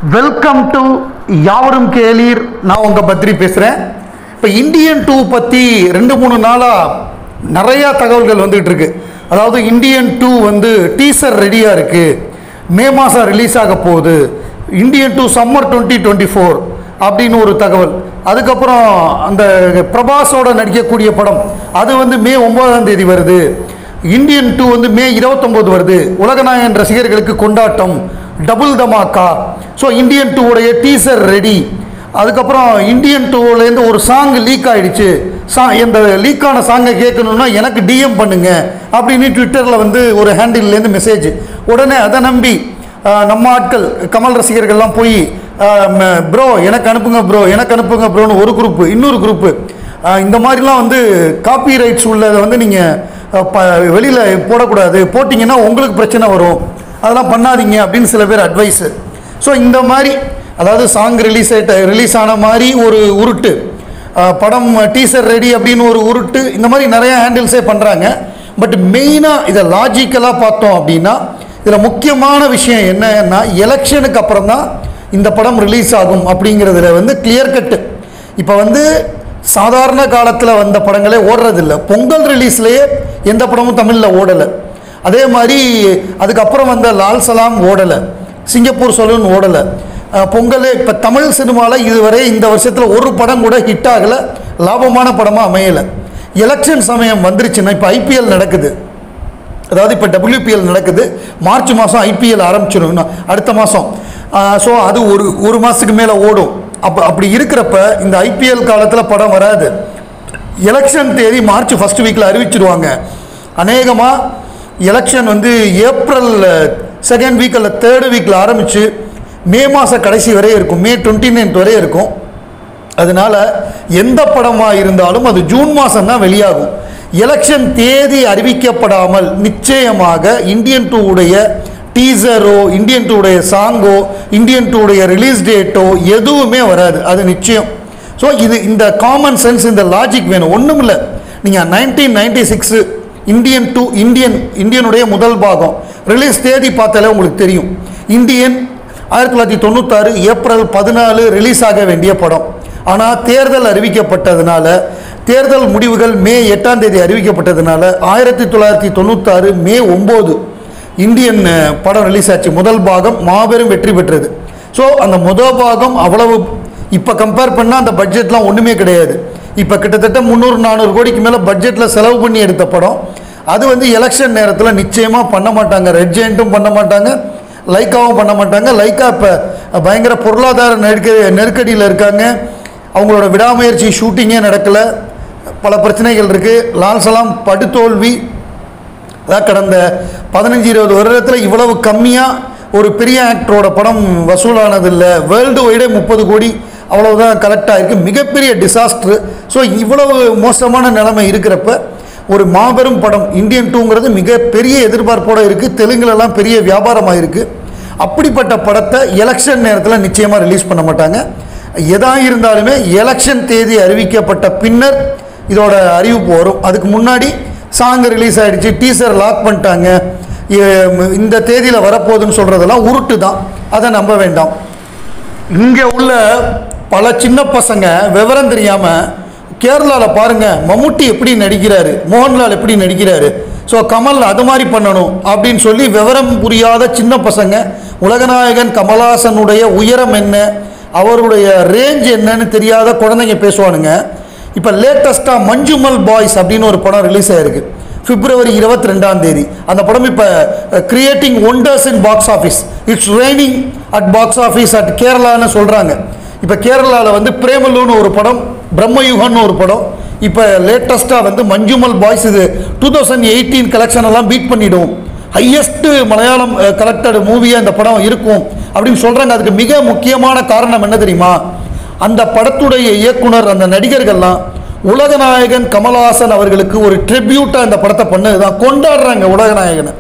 welcome to யாவரும் கேளீர் நான் உங்கள் பத்ரி பேசுகிறேன் இப்போ இந்தியன் டூ பற்றி ரெண்டு மூணு நாளாக நிறையா தகவல்கள் வந்துகிட்டு இருக்கு அதாவது இந்தியன் டூ வந்து டீசர் ரெடியாக இருக்குது மே மாதம் ரிலீஸ் ஆக போகுது Indian two summer twenty twenty four அப்படின்னு ஒரு தகவல் அதுக்கப்புறம் அந்த பிரபாஸோட நடிக்கக்கூடிய படம் அது வந்து மே ஒன்பதாம் தேதி வருது இந்தியன் டூ வந்து மே இருபத்தொம்போது வருது உலகநாயகன் ரசிகர்களுக்கு கொண்டாட்டம் டபுள் தமாக்கா ஸோ இந்தியன் டூவுடைய டீசர் ரெடி அதுக்கப்புறம் இந்தியன் டூவிலேருந்து ஒரு சாங் லீக் ஆயிடுச்சு சா இந்த லீக்கான சாங்கை கேட்கணுன்னா எனக்கு டிஎம் பண்ணுங்க அப்படின்னு ட்விட்டரில் வந்து ஒரு ஹேண்டில்லேருந்து மெசேஜ் உடனே அதை நம்பி ஆஹ், நம்ம ஆட்கள் கமல் ரசிகர்கள்லாம் போய் ப்ரோ எனக்கு அனுப்புங்க ப்ரோ எனக்கு அனுப்புங்க ப்ரோன்னு ஒரு குரூப்பு இன்னொரு குரூப்பு இந்த மாதிரிலாம் வந்து காப்பி ரைட்ஸ் உள்ளதை வந்து நீங்கள் ப வெளியில் போடக்கூடாது போட்டிங்கன்னா உங்களுக்கு பிரச்சனை வரும் அதெல்லாம் பண்ணாதீங்க அப்படின்னு சில பேர் அட்வைஸு ஸோ இந்த மாதிரி அதாவது சாங் ரிலீஸ் ஆகிட்ட ரிலீஸ் ஆன மாதிரி ஒரு உருட்டு அஹ், படம் டீசர் ரெடி அப்படின்னு ஒரு உருட்டு இந்த மாதிரி நிறைய ஹேண்டில்ஸே பண்ணுறாங்க பட் மெயினாக இதை லாஜிக்கலாக பார்த்தோம் அப்படின்னா இதில் முக்கியமான விஷயம் என்னன்னா எலெக்ஷனுக்கு அப்புறம் தான் இந்த படம் ரிலீஸ் ஆகும் அப்படிங்கிறதுல வந்து கிளியர் கட்டு இப்போ வந்து சாதாரண காலத்தில் வந்த படங்களே ஓடுறதில்ல பொங்கல் ரிலீஸ்லேயே எந்த படமும் தமிழில் ஓடலை அதே மாதிரி அதுக்கப்புறம் வந்த லால் சலாம் ஓடலை சிங்கப்பூர் சலூன் ஓடலை அஹ் பொங்கலே இப்போ தமிழ் சினிமாவில் இதுவரை இந்த வருஷத்தில் ஒரு படம் கூட ஹிட் ஆகலை லாபமான படமாக அமையலை எலெக்ஷன் சமயம் வந்துருச்சுன்னா இப்போ ஐபிஎல் நடக்குது அதாவது இப்போ டபிள்யூபிஎல் நடக்குது மார்ச் மாதம் ஐபிஎல் ஆரம்பிச்சிடும் இன்னும் அடுத்த மாதம் ஸோ அது ஒரு ஒரு மாதத்துக்கு மேலே ஓடும் அப்போ அப்படி இருக்கிறப்ப இந்த ஐபிஎல் காலத்தில் படம் வராது எலெக்ஷன் தேதி மார்ச் ஃபஸ்ட் வீக்கில் அறிவிச்சிருவாங்க அநேகமாக எலெக்ஷன் வந்து ஏப்ரல் செகண்ட் வீக் அல்ல தேர்டு வீக்கில் ஆரம்பித்து மே மாத கடைசி வரை இருக்கும் மே டுவெண்ட்டி நைன்த் வரை இருக்கும் அதனால எந்த படமாக இருந்தாலும் அது ஜூன் மாதம் தான் வெளியாகும் எலெக்ஷன் தேதி அறிவிக்கப்படாமல் நிச்சயமாக இந்தியன் டூ உடைய டீசரோ இந்தியன் டூ உடைய சாங்கோ இந்தியன் டூ உடைய ரிலீஸ் டேட்டோ எதுவுமே வராது அது நிச்சயம் ஸோ இது இந்த காமன் சென்ஸ் இந்த லாஜிக் வேணும் ஒன்றும் இல்லை நீங்கள் nineteen ninety six Indian two Indian இந்தியனுடைய முதல் பாகம் ரிலீஸ் தேதி பார்த்தாலே உங்களுக்கு தெரியும் இந்தியன் ஆயிரத்தி தொள்ளாயிரத்தி தொண்ணூத்தாறு ஏப்ரல் பதினாலு ரிலீஸ் ஆக வேண்டிய படம் ஆனால் தேர்தல் அறிவிக்கப்பட்டதுனால தேர்தல் முடிவுகள் மே எட்டாம் தேதி அறிவிக்கப்பட்டதுனால ஆயிரத்தி தொள்ளாயிரத்தி தொண்ணூத்தாறு மே ஒம்பது இந்தியன் அஹ், படம் ரிலீஸ் ஆச்சு முதல் பாகம் மாபெரும் வெற்றி பெற்றது ஸோ அந்த முதல் பாகம் அவ்வளவு இப்போ கம்பேர் பண்ணால் அந்த பட்ஜெட்லாம் ஒன்றுமே கிடையாது இப்போ கிட்டத்தட்ட முந்நூறு நானூறு கோடிக்கு மேலே பட்ஜெட்டில் செலவு பண்ணி எடுத்த படம் அது வந்து எலெக்ஷன் நேரத்தில் நிச்சயமாக பண்ண மாட்டாங்க ரெட் ஜெயிண்ட்டும் பண்ண மாட்டாங்க லைக்காவும் பண்ண மாட்டாங்க லைக்கா இப்போ பயங்கர பொருளாதார நெருக்க நெருக்கடியில் இருக்காங்க அவங்களோட விடாமுயற்சி ஷூட்டிங்கே நடக்கலை பல பிரச்சனைகள் இருக்குது லால் சலாம் படுதோல்வி அதான் கடந்த பதினஞ்சு இருபது வருடத்தில் இவ்வளவு கம்மியாக ஒரு பெரிய ஆக்டரோட படம் வசூலானதில்லை வேர்ல்டு வைடே முப்பது கோடி அவ்வளவுதான் கரெக்டாக இருக்குது மிகப்பெரிய டிசாஸ்டர் ஸோ இவ்வளவு மோசமான நிலைமை இருக்கிறப்ப ஒரு மாபெரும் படம் இந்தியன் டூங்கிறது மிகப்பெரிய எதிர்பார்ப்போடு இருக்குது தெலுங்குலலாம் பெரிய வியாபாரமாக இருக்குது அப்படிப்பட்ட படத்தை எலெக்ஷன் நேரத்தில் நிச்சயமாக ரிலீஸ் பண்ண மாட்டாங்க எதா இருந்தாலுமே எலெக்ஷன் தேதி அறிவிக்கப்பட்ட பின்னர் இதோட அறிவிப்பு வரும் அதுக்கு முன்னாடி சாங் ரிலீஸ் ஆகிடுச்சு டீசர் லாக் பண்ணிட்டாங்க எ- இந்த தேதியில் வரப்போகுதுன்னு சொல்கிறதெல்லாம் உருட்டு தான் அதை நம்ப வேண்டாம் இங்கே உள்ள பல சின்ன பசங்க விவரம் தெரியாமல் கேரளாவில் பாருங்கள் மம்முட்டி எப்படி நடிக்கிறாரு மோகன்லால் எப்படி நடிக்கிறாரு ஸோ கமல் அது மாதிரி பண்ணணும் அப்படின்னு சொல்லி விவரம் புரியாத சின்ன பசங்க உலகநாயகன் கமலஹாசனுடைய உயரம் என்ன அவருடைய ரேஞ்ச் என்னன்னு தெரியாத குழந்தைங்க பேசுவானுங்க இப்போ லேட்டஸ்ட்டாக மஞ்சுமல் பாய்ஸ் அப்படின்னு ஒரு படம் ரிலீஸ் ஆயிருக்கு பிப்ரவரி இருபத்தி ரெண்டாம் தேதி அந்த படம் இப்போ creating wonders in box office it's raining at box office at கேரளான்னு சொல்கிறாங்க இப்போ கேரளாவில் வந்து பிரேமலுன்னு ஒரு படம் பிரம்மயுகம்னு ஒரு படம் இப்போ லேட்டஸ்ட்டாக வந்து மஞ்சுமல் பாய்ஸ் இது டூ தௌசண்ட் எயிட்டீன் கலெக்ஷன் எல்லாம் பீட் பண்ணிடும் ஹையஸ்ட் மலையாளம் கலெக்டட் மூவியாக இந்த படம் இருக்கும் அப்படின்னு சொல்கிறாங்க அதுக்கு மிக முக்கியமான காரணம் என்ன தெரியுமா அந்த படத்துடைய இயக்குனர் அந்த நடிகர்கள்லாம் உலகநாயகன் கமலஹாசன் அவர்களுக்கு ஒரு ட்ரிபியூட்டாக இந்த படத்தை பண்ணது தான் கொண்டாடுறாங்க உலகநாயகனை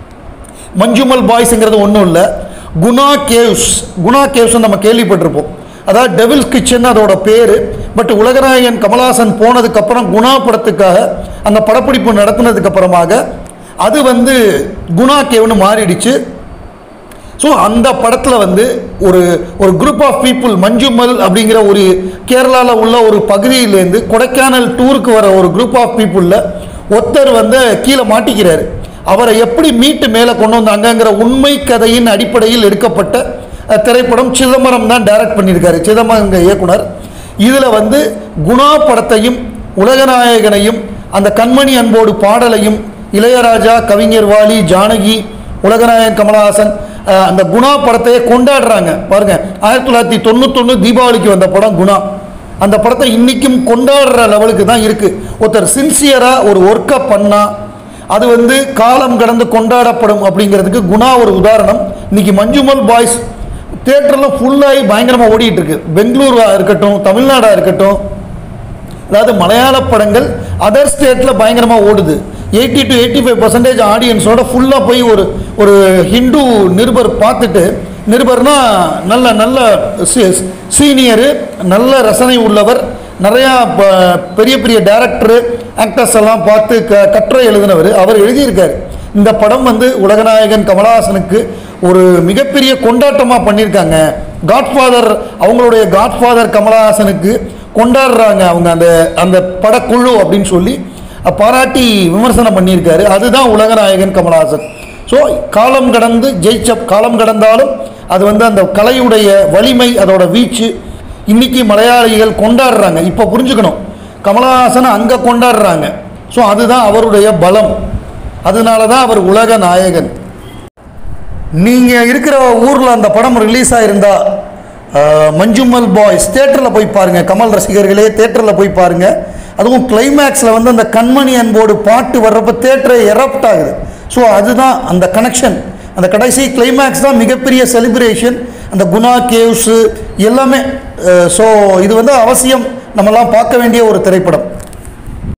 மஞ்சுமல் பாய்ஸுங்கிறது ஒன்றும் இல்லை குணா கேவ்ஸ் குணா கேவ்ஸ் நம்ம கேள்விப்பட்டிருப்போம் அதாவது டெவில்ஸ் கிச்சன் அதோட பேர் பட் உலகநாயகன் கமலஹாசன் போனதுக்கப்புறம் குணா படத்துக்காக அந்த படப்பிடிப்பு நடத்தினதுக்கு அப்புறமாக அது வந்து குணா கேவ்னு மாறிடுச்சு ஸோ அந்த படத்தில் வந்து ஒரு ஒரு குரூப் ஆஃப் பீப்புள் மஞ்சுமல் அப்படிங்கிற ஒரு கேரளாவில் உள்ள ஒரு பகுதியிலேருந்து கொடைக்கானல் டூருக்கு வர ஒரு குரூப் ஆஃப் பீப்புளில் ஒருத்தர் வந்து கீழே மாட்டிக்கிறாரு அவரை எப்படி மீட்டு மேலே கொண்டு வந்தாங்கங்கிற உண்மை கதையின் அடிப்படையில் எடுக்கப்பட்ட அஹ், திரைப்படம் சிதம்பரம் தான் டைரக்ட் பண்ணியிருக்காரு சிதம்பரம் இயக்குனர் இதில் வந்து குணா படத்தையும் உலகநாயகனையும் அந்த கண்மணி அன்போடு பாடலையும் இளையராஜா கவிஞர் வாலி ஜானகி உலகநாயகன் கமலஹாசன் அஹ், அந்த குணா படத்தையே கொண்டாடுறாங்க பாருங்க ஆயிரத்தி தொள்ளாயிரத்தி தொண்ணூத்தொன்று தீபாவளிக்கு வந்த படம் குணா அந்த படத்தை இன்னைக்கும் கொண்டாடுற லெவலுக்கு தான் இருக்கு ஒருத்தர் சின்சியராக ஒரு ஒர்க்கை பண்ணா அது வந்து காலம் கடந்து கொண்டாடப்படும் அப்படிங்கிறதுக்கு குணா ஒரு உதாரணம் இன்னைக்கு மஞ்சுமல் பாய்ஸ் தேட்டரில் ஃபுல்லாகி பயங்கரமாக ஓடிட்டு இருக்கு பெங்களூரா இருக்கட்டும் தமிழ்நாடா இருக்கட்டும் அதாவது மலையாள படங்கள் அதர் ஸ்டேட்டில் பயங்கரமாக ஓடுது eighty to eighty five percentage ஆடியன்ஸோட ஃபுல்லாக போய் ஒரு ஒரு ஹிந்து நிருபர் பார்த்துட்டு நிருபர்னா நல்ல நல்ல சீனியரு நல்ல ரசனை உள்ளவர் நிறையா ப- பெரிய பெரிய டேரக்டரு ஆக்டர்ஸ் எல்லாம் பார்த்து க கட்டுரை எழுதினவர் அவர் எழுதியிருக்கார் இந்த படம் வந்து உலகநாயகன் கமலஹாசனுக்கு ஒரு மிகப்பெரிய கொண்டாட்டமாக பண்ணியிருக்காங்க காட்ஃபாதர் அவங்களுடைய காட்ஃபாதர் கமலஹாசனுக்கு கொண்டாடுறாங்க அவங்க அந்த அந்த படக்குழு அப்படின்னு சொல்லி பாராட்டி விமர்சனம் பண்ணியிருக்காரு அதுதான் உலகநாயகன் கமலஹாசன் ஸோ காலம் கடந்து ஜெயிச்ச காலம் கடந்தாலும் அது வந்து அந்த கலையுடைய வலிமை அதோட வீச்சு இன்னைக்கு மலையாளிகள் கொண்டாடுறாங்க இப்போ புரிஞ்சுக்கணும் கமலஹாசனை அங்கே கொண்டாடுறாங்க ஸோ அதுதான் அவருடைய பலம் அதனால தான் அவர் உலக நாயகன் நீங்கள் இருக்கிற ஊரில் அந்த படம் ரிலீஸ் ஆகிருந்தா அஹ், மஞ்சுமல் பாய்ஸ் தேட்டரில் போய் பாருங்கள் கமல் ரசிகர்களே தேட்டரில் போய் பாருங்கள் அதுவும் கிளைமேக்ஸில் வந்து அந்த கண்மணி அன்போடு பாட்டு வர்றப்ப தேட்டரை எரப்ட் ஆகுது ஸோ அதுதான் அந்த கனெக்ஷன் அந்த கடைசி கிளைமேக்ஸ் தான் மிகப்பெரிய செலிப்ரேஷன் அந்த குணா கேவ்ஸு எல்லாமே ஸோ இது வந்து அவசியம் நம்மலாம் பார்க்க வேண்டிய ஒரு திரைப்படம்